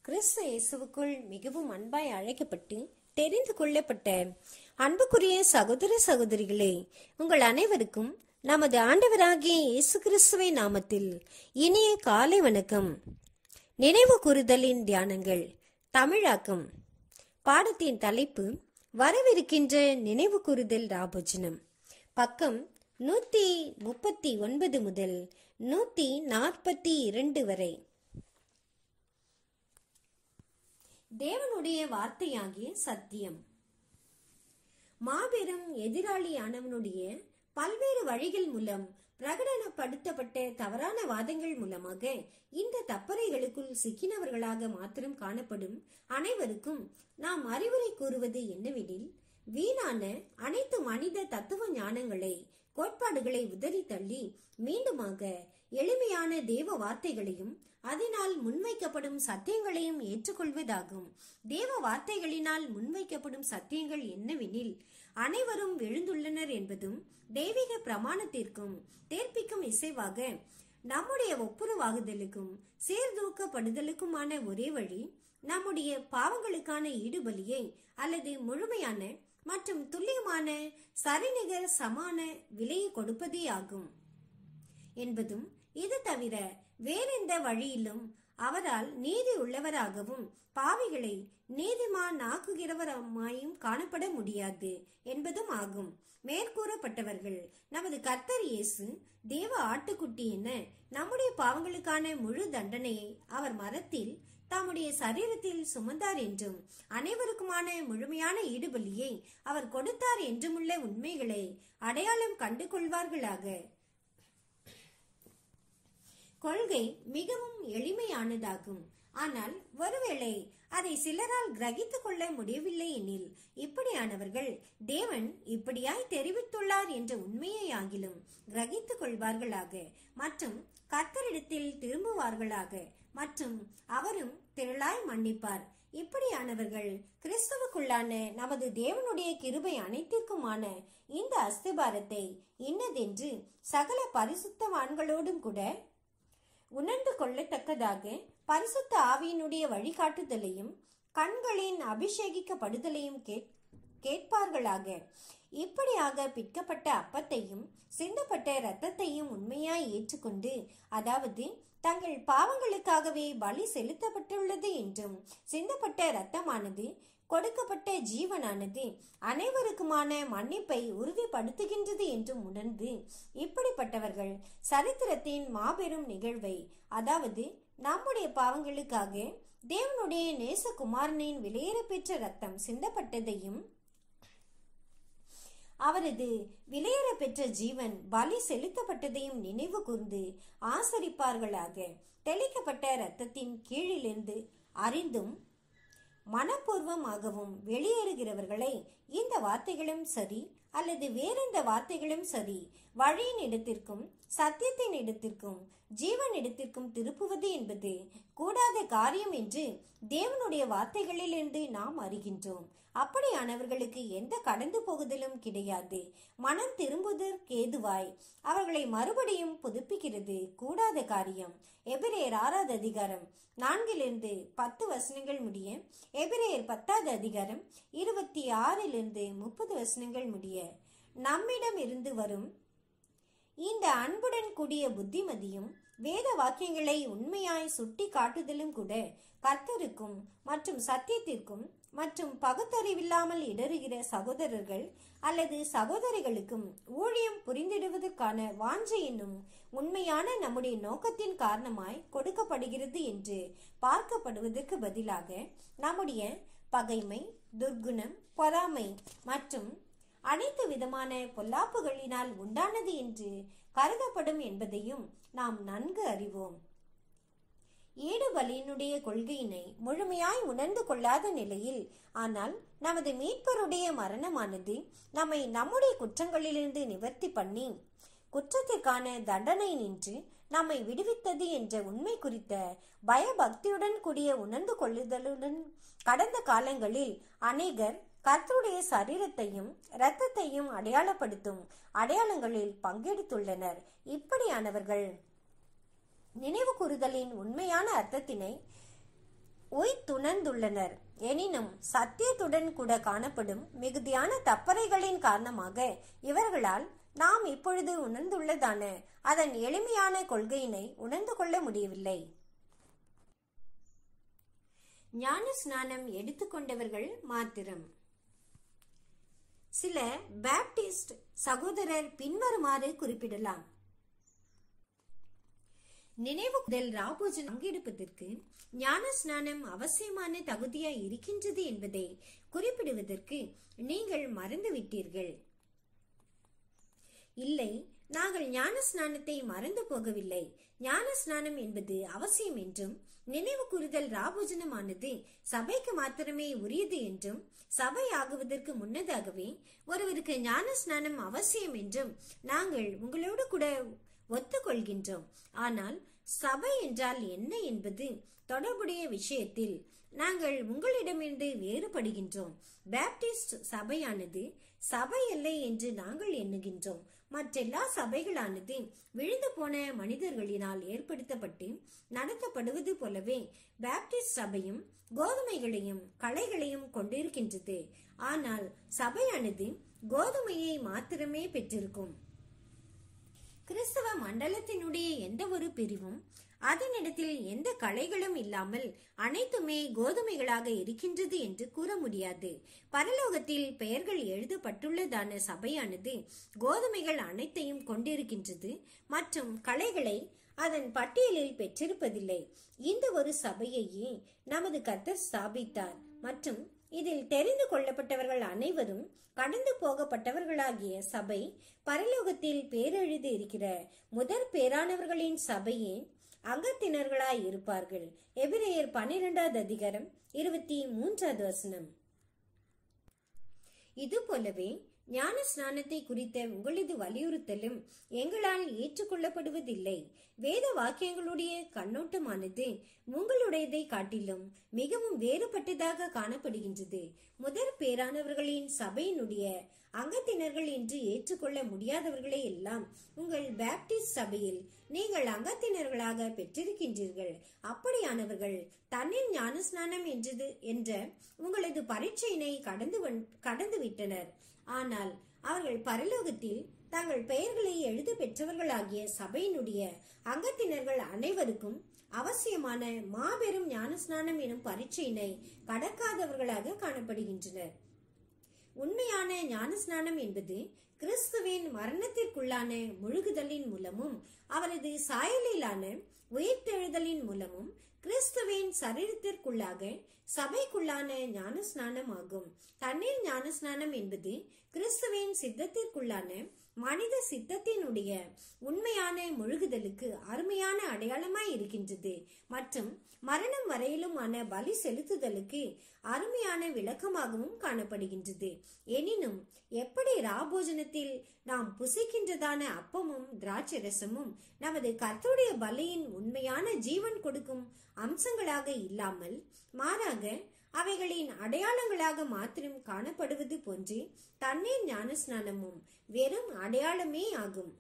கிறிஸ்து இயேசுவுக்குள் மிகவும் அன்பாய் அழைக்கப்பட்டு தெரிந்து கொள்ளப்பட்ட அன்புக்குரிய சகோதர சகோதரிகளே உங்கள் அனைவருக்கும் நமது ஆண்டவராகிய இயேசு கிறிஸ்துவின் நாமத்தில் இனிய காலை வணக்கம் நினைவு கூறுதலின் தியானங்கள் தமிழாக்கம் பாடத்தின் தலைப்பு வரவிருக்கின்ற நினைவு கூறுதல் ராபோஜனம் பக்கம் நூத்தி முப்பத்தி ஒன்பது முதல் நூத்தி நாற்பத்தி இரண்டு வரை தேவனுடைய வார்த்தையாகிய சத்தியம் மாபெரும் எதிராளியானவனுடைய பல்வேறு வழிகள் மூலம் பிரகடனப்படுத்தப்பட்ட தவறான வாதங்கள் மூலமாக இந்த தப்பறைகளுக்குள் சிக்கினவர்களாக மாத்திரம் காணப்படும் அனைவருக்கும் நாம் அறிவுரை கூறுவது என்னவெனில் வீணான அனைத்து மனித தத்துவ ஞானங்களை கோட்பாடுகளை உதறி தள்ளி மீண்டுமாக எளிமையான தேவ வார்த்தைகளையும் அதனால் முன்வைக்கப்படும் சத்தியங்களையும் ஏற்றுக்கொள்வதாகும் தேவ வார்த்தைகளினால் முன்வைக்கப்படும் சத்தியங்கள் என்னவெனில் அனைவரும் எழுந்துள்ளனர் என்பதும் தெய்வீக பிரமாணத்திற்கும் தேர்ப்பிக்கும் இசைவாக நம்முடைய ஒப்புரவாகுதலுக்கும் சீர்தூக்கப்படுதலுக்குமான ஒரே வழி நம்முடைய பாவங்களுக்கான ஈடுபலியை அல்லது முழுமையான மற்றும் துல்லியமான சரிநிகர் சமான விலையை கொடுப்பதே ஆகும் என்பதும் இது தவிர வேறெந்த வழியிலும் அவரால் நீதி உள்ளவராகவும் பாவிகளை நீதிமான் ஆக்குகிறவராயும் காணப்பட முடியாது என்பதும் ஆகும் மேற்கூறப்பட்டவர்கள் நமது கர்த்தர் இயேசு தேவ ஆட்டுக்குட்டி என நம்முடைய பாவங்களுக்கான முழு தண்டனையை அவர் மரத்தில் தம்முடைய சரீரத்தில் சுமந்தார் என்றும் அனைவருக்குமான முழுமையான ஈடுபலியை அவர் கொடுத்தார் என்றுமுள்ள உண்மைகளை அடையாளம் கண்டு கொள்வார்களாக கொள்கை மிகவும் எளிமையானதாகும் ஆனால் ஒருவேளை அதை சிலரால் கிரகித்துக் கொள்ள முடியவில்லை எனில் இப்படியானவர்கள் தேவன் இப்படியாய் தெரிவித்துள்ளார் என்ற உண்மையை ஆகிலும் கிரகித்துக் கொள்வார்களாக மற்றும் கர்த்தரிடத்தில் திரும்புவார்களாக மற்றும் அவரும் திரளாய் மன்னிப்பார் இப்படியானவர்கள் கிறிஸ்துவுக்குள்ளான நமது தேவனுடைய கிருபை அனைத்திற்குமான இந்த அஸ்திபாரத்தை இன்னதென்று சகல பரிசுத்தவான்களோடும் கூட உணர்ந்து கொள்ளத்தக்கதாக பரிசுத்த ஆவியினுடைய வழிகாட்டுதலையும் கண்களின் அபிஷேகிக்கப்படுதலையும் கேட்பார்களாக இப்படியாக பிற்கப்பட்ட அப்பத்தையும் சிந்தப்பட்ட இரத்தத்தையும் உண்மையாய் ஏற்றுக்கொண்டு அதாவது தங்கள் பாவங்களுக்காகவே பலி செலுத்தப்பட்டுள்ளது என்றும் சிந்தப்பட்ட இரத்தமானது கொடுக்கப்பட்ட ஜீவனானது அனைவருக்குமான மன்னிப்பை உறுதிப்படுத்துகின்றது என்றும் உணர்ந்து இப்படிப்பட்டவர்கள் சரித்திரத்தின் மாபெரும் நிகழ்வை அதாவது நம்முடைய பாவங்களுக்காக தேவனுடைய நேசகுமாரனின் விலையேற பெற்ற ரத்தம் சிந்தப்பட்டதையும் அவரது விலையேற பெற்ற ஜீவன் பலி செலுத்தப்பட்டதையும் நினைவு கூர்ந்து ஆசரிப்பார்களாக தெளிக்கப்பட்ட இரத்தத்தின் கீழிலிருந்து அறிந்தும் மனப்பூர்வமாகவும் வெளியேறுகிறவர்களை இந்த வார்த்தைகளும் சரி அல்லது வேறெந்த வார்த்தைகளும் சரி வழியின் இடத்திற்கும் சத்தியத்தின் இடத்திற்கும் ஜீவன் இடத்திற்கும் திருப்புவது என்பது கூடாத காரியம் என்று தேவனுடைய வார்த்தைகளிலிருந்து நாம் அறிகின்றோம் அப்படியானவர்களுக்கு எந்த கடந்து போகுதலும் கிடையாது மனம் திரும்புவதற்கு ஏதுவாய் அவர்களை மறுபடியும் புதுப்பிக்கிறது கூடாத காரியம் எபிரேயர் ஆறாவது அதிகாரம் நான்கிலிருந்து பத்து வசனங்கள் முடிய எபிரேயர் பத்தாவது அதிகாரம் இருபத்தி ஆறிலிருந்து முப்பது வசனங்கள் முடிய நம்மிடம் இருந்து வரும் இந்த அன்புடன் கூடிய புத்திமதியும் வேத வாக்கியங்களை உண்மையாய் சுட்டி காட்டுதலும் கூட கர்த்தருக்கும் மற்றும் சத்தியத்திற்கும் மற்றும் பகுத்தறிவில்லாமல் இடறுகிற சகோதரர்கள் அல்லது சகோதரிகளுக்கும் ஊழியம் புரிந்திடுவதற்கான வாஞ்சை என்னும் உண்மையான நம்முடைய நோக்கத்தின் காரணமாய் கொடுக்கப்படுகிறது என்று பார்க்கப்படுவதற்கு பதிலாக நம்முடைய பகைமை துர்குணம் பொறாமை மற்றும் அனைத்து விதமான பொல்லாப்புகளினால் உண்டானது என்று கருதப்படும் என்பதையும் நாம் நன்கு அறிவோம் ஈடுபலியினுடைய கொள்கையினை முழுமையாய் உணர்ந்து கொள்ளாத நிலையில் ஆனால் நமது மீட்பருடைய மரணமானது நம்மை நம்முடைய குற்றங்களிலிருந்து நிவர்த்தி பண்ணி குற்றத்திற்கான தண்டனை நின்று நம்மை விடுவித்தது என்ற உண்மை குறித்த பயபக்தியுடன் கூடிய உணர்ந்து கொள்ளுதலுடன் கடந்த காலங்களில் அநேகர் கர்த்தருடைய சரீரத்தையும் இரத்தத்தையும் அடையாளப்படுத்தும் அடையாளங்களில் பங்கெடுத்துள்ளனர் இப்படியானவர்கள் நினைவு கூறுதலின் உண்மையான அர்த்தத்தினை உய்த்துணர்ந்துள்ளனர் எனினும் சத்தியத்துடன் கூட காணப்படும் மிகுதியான தப்பறைகளின் காரணமாக இவர்களால் நாம் இப்பொழுது உணர்ந்துள்ளதான அதன் எளிமையான கொள்கையினை உணர்ந்து கொள்ள முடியவில்லை ஞான ஸ்நானம் எடுத்துக்கொண்டவர்கள் மாத்திரம் சில பேப்டிஸ்ட் சகோதரர் பின்வருமாறு குறிப்பிடலாம் நினைவு முதல் ராபோஜன் பங்கெடுப்பதற்கு ஞான ஸ்நானம் அவசியமான தகுதியாய் இருக்கின்றது என்பதை குறிப்பிடுவதற்கு நீங்கள் மறந்துவிட்டீர்கள் இல்லை நாங்கள் ஞான ஸ்நானத்தை மறந்து போகவில்லை ஞான ஸ்நானம் என்பது அவசியம் என்றும் நினைவு கூறுதல் ராபோஜனமானது சபைக்கு மாத்திரமே உரியது என்றும் சபை ஆகுவதற்கு முன்னதாகவே ஒருவருக்கு ஞான ஸ்நானம் அவசியம் என்றும் நாங்கள் உங்களோடு கூட ஒத்துக்கொள்கின்றோம் ஆனால் சபை என்றால் என்ன என்பது தொடர்புடைய விஷயத்தில் நாங்கள் உங்களிடமிருந்து வேறுபடுகின்றோம் பேப்டிஸ்ட் சபையானது சபை அல்ல என்று நாங்கள் எண்ணுகின்றோம் மற்றெல்லா சபைகளானது விழுந்து போன மனிதர்களினால் ஏற்படுத்தப்பட்டு நடத்தப்படுவது போலவே பேப்டிஸ்ட் சபையும் கோதுமைகளையும் களைகளையும் கொண்டிருக்கின்றது ஆனால் சபையானது கோதுமையை மாத்திரமே பெற்றிருக்கும் கிறிஸ்தவ மண்டலத்தினுடைய எந்த ஒரு பிரிவும் அதனிடத்தில் எந்த களைகளும் இல்லாமல் அனைத்துமே கோதுமைகளாக இருக்கின்றது என்று கூற முடியாது பரலோகத்தில் பெயர்கள் எழுதப்பட்டுள்ளதான சபையானது கோதுமைகள் அனைத்தையும் கொண்டிருக்கின்றது மற்றும் களைகளை அதன் பட்டியலில் பெற்றிருப்பதில்லை இந்த ஒரு சபையையே நமது கர்த்தர் ஸ்தாபித்தார் மற்றும் இதில் தெரிந்து கொள்ளப்பட்டவர்கள் அனைவரும் கடந்து போகப்பட்டவர்களாகிய சபை பரலோகத்தில் பேரெழுதி இருக்கிற முதற் பேரானவர்களின் சபையே அங்கத்தினர்களாய் இருப்பார்கள் எபிரேயர் பன்னிரெண்டாவது அதிகாரம் இருபத்தி மூன்றாவது வசனம் இது போலவே ஞான ஸ்நானத்தை குறித்த உங்களது வலியுறுத்தலும் எங்களால் ஏற்றுக்கொள்ளப்படுவதில்லை வேத வாக்கியங்களுடைய கண்ணோட்டமானது உங்களுடையதை காட்டிலும் மிகவும் வேறுபட்டதாக காணப்படுகின்றது முதற் பேரானவர்களின் சபையினுடைய அங்கத்தினர்கள் என்று ஏற்றுக்கொள்ள முடியாதவர்களை எல்லாம் உங்கள் பேப்டிஸ்ட் சபையில் நீங்கள் அங்கத்தினர்களாக பெற்றிருக்கின்றீர்கள் அப்படியானவர்கள் தண்ணீர் ஞானஸ்நானம் என்றது என்ற உங்களது பரீட்சையினை கடந்து வந்- கடந்து விட்டனர் ஆனால் அவர்கள் பரலோகத்தில் தங்கள் பெயர்களை எழுத பெற்றவர்களாகிய சபையினுடைய அங்கத்தினர்கள் அனைவருக்கும் அவசியமான மாபெரும் ஞானஸ்நானம் எனும் பரீட்சையினை கடக்காதவர்களாக காணப்படுகின்றனர் உண்மையான ஞானஸ்நானம் என்பது கிறிஸ்துவின் மரணத்திற்குள்ளான முழுகுதலின் மூலமும் அவரது சாயலிலான உயிர்த்தெழுதலின் மூலமும் கிறிஸ்துவின் சரீரத்திற்குள்ளாக சபைக்குள்ளான ஞானஸ்நானம் ஆகும் தண்ணீர் ஞானஸ்நானம் என்பது கிறிஸ்துவின் சித்தத்திற்குள்ளான மனித சித்தத்தினுடைய உண்மையான முழுகுதலுக்கு அருமையான அடையாளமாய் இருக்கின்றது மற்றும் மரணம் வரையிலுமான பலி செலுத்துதலுக்கு அருமையான விளக்கமாகவும் காணப்படுகின்றது எனினும் எப்படி ராபோஜனத்தில் நாம் புசிக்கின்றதான அப்பமும் திராட்சை ரசமும் நமது கர்த்தருடைய பலியின் உண்மையான ஜீவன் கொடுக்கும் அம்சங்களாக இல்லாமல் மாறாக அவைகளின் அடையாளங்களாக மாத்திரம் காணப்படுவது போன்று தண்ணீர் ஞானஸ்நானமும் வெறும் அடையாளமே ஆகும்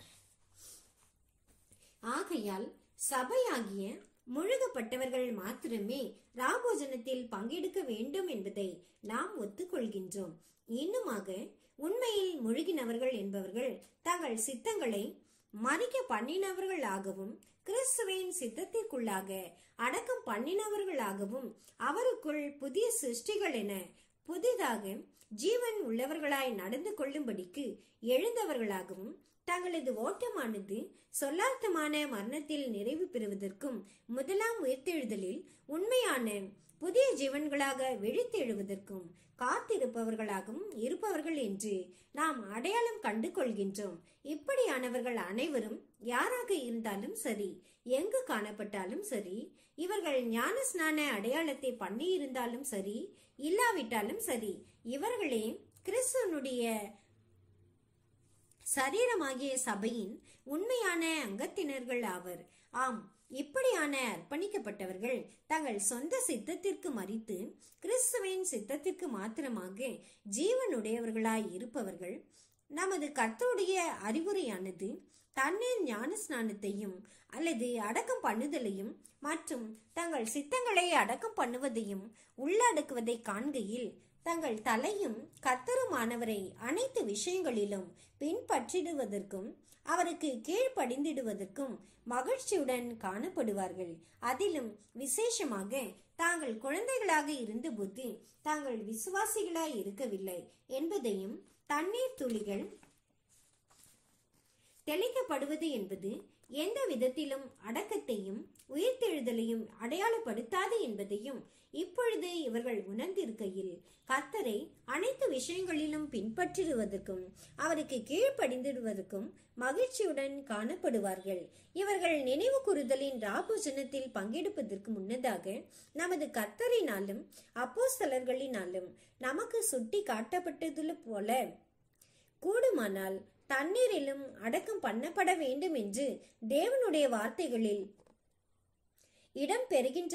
ஆகையால் சபையாகிய முழுகப்பட்டவர்கள் மாத்திரமே ராபோஜனத்தில் பங்கெடுக்க வேண்டும் என்பதை நாம் ஒத்துக்கொள்கின்றோம் இன்னுமாக உண்மையில் முழுகினவர்கள் என்பவர்கள் தங்கள் சித்தங்களை மறிக்க பண்ணினவர்களாகவும் கிறிஸ்துவின் சித்தத்திற்குள்ளாக அடக்கம் பண்ணினவர்களாகவும் அவருக்குள் புதிய சிருஷ்டிகள் என புதிதாக ஜீவன் உள்ளவர்களாய் நடந்து கொள்ளும்படிக்கு எழுந்தவர்களாகவும் தங்களது ஓட்டமானது சொல்லார்த்தமான மரணத்தில் நிறைவு பெறுவதற்கும் முதலாம் உயிர்த்தெழுதலில் உண்மையான புதிய ஜீவன்களாக விழித்தெழுவதற்கும் காத்திருப்பவர்களாகவும் இருப்பவர்கள் என்று நாம் அடையாளம் கண்டு கொள்கின்றோம் இப்படியானவர்கள் அனைவரும் யாராக இருந்தாலும் சரி எங்கு காணப்பட்டாலும் சரி இவர்கள் ஞான ஸ்நான அடையாளத்தை பண்ணி இருந்தாலும் சரி இல்லாவிட்டாலும் சரி இவர்களே கிறிஸ்துவனுடைய சரீரமாகிய சபையின் உண்மையான அங்கத்தினர்கள் ஆவர் ஆம் இப்படியான அர்ப்பணிக்கப்பட்டவர்கள் தங்கள் சொந்த சித்தத்திற்கு மறித்து கிறிஸ்துவின் சித்தத்திற்கு மாத்திரமாக ஜீவனுடையவர்களாய் இருப்பவர்கள் நமது கர்த்தருடைய அறிவுரையானது தண்ணீர் ஞான ஸ்நானத்தையும் அல்லது அடக்கம் பண்ணுதலையும் மற்றும் தங்கள் சித்தங்களை அடக்கம் பண்ணுவதையும் உள்ளடக்குவதை காண்கையில் தங்கள் தலையும் கத்தருமானவரை அனைத்து விஷயங்களிலும் பின்பற்றிடுவதற்கும் அவருக்கு கீழ்ப்படிந்திடுவதற்கும் மகிழ்ச்சியுடன் காணப்படுவார்கள் அதிலும் விசேஷமாக தாங்கள் குழந்தைகளாக இருந்தபோது தாங்கள் விசுவாசிகளாய் இருக்கவில்லை என்பதையும் தண்ணீர் துளிகள் தெளிக்கப்படுவது என்பது எந்த விதத்திலும் அடக்கத்தையும் உயிர்த்தெழுதலையும் அடையாளப்படுத்தாது என்பதையும் இப்பொழுது இவர்கள் உணர்ந்திருக்கையில் கர்த்தரை அனைத்து விஷயங்களிலும் பின்பற்றிடுவதற்கும் அவருக்கு கீழ்ப்படிந்திடுவதற்கும் மகிழ்ச்சியுடன் காணப்படுவார்கள் இவர்கள் நினைவு கூறுதலின் ராபோஜனத்தில் பங்கெடுப்பதற்கு முன்னதாக நமது கர்த்தரினாலும் அப்போஸ்தலர்களினாலும் நமக்கு சுட்டி காட்டப்பட்டது போல கூடுமானால் தண்ணீரிலும் அடக்கம் பண்ணப்பட வேண்டும் என்று தேவனுடைய வார்த்தைகளில் இடம் பெறுகின்ற